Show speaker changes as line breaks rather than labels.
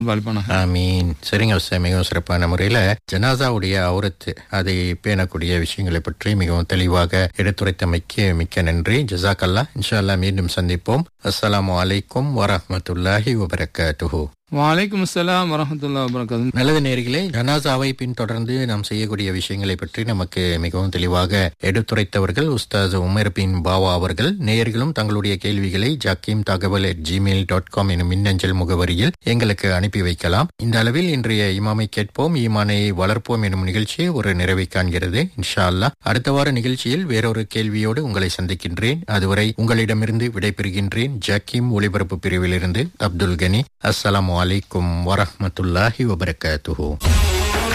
வாழ்ப்பானாக
ஆமீன் சரிங்க உஸ்தாத் மிகவும் சிறப்பான முறையில ஜனாசாவுடைய அவுரத்து அதை பேணக்கூடிய விஷயங்களை பற்றி மிகவும் தெளிவாக எடுத்துரைத்தமைக்கு மிக்க நன்றி ஜசாக்கல்லா இன்ஷா அல்லாஹ் மீண்டும் சந்திப்போம் அஸ்ஸலாமு அலைக்கும் வரஹ்மத்துல்லாஹி வபரகாத்துஹு
வலைக்கம் அஸ்ஸலாம் வரமத்துல்லா வபரகாத்து
நல்லது நேர்களே ஜனாசாவை பின்தொடர்ந்து நாம் செய்யக்கூடிய விஷயங்களை பற்றி நமக்கு மிகவும் தெளிவாக எடுத்துரைத்தவர்கள் உஸ்தாஸ் உமர் பின் பாவா அவர்கள் நேயர்களும் தங்களுடைய கேள்விகளை ஜக்கீம் தகவல் அட் ஜிமெயில் டாட் காம் எனும் மின்னஞ்சல் முகவரியில் எங்களுக்கு அனுப்பி வைக்கலாம் இந்த அளவில் இன்றைய இமாமை கேட்போம் ஈமானை வளர்ப்போம் எனும் நிகழ்ச்சி ஒரு நிறைவை காண்கிறது இன்ஷா அல்லாஹ் அடுத்த வார நிகழ்ச்சியில் வேறொரு கேள்வியோடு உங்களை சந்திக்கின்றேன் அதுவரை உங்களிடமிருந்து விடைபெறுகின்றேன் ஜக்கீம் ஒளிபரப்பு பிரிவிலிருந்து அப்துல் கனி அஸ்ஸலாமு அலைக்கும் வரஹ்மத்துல்லாஹி வபரகாத்துஹு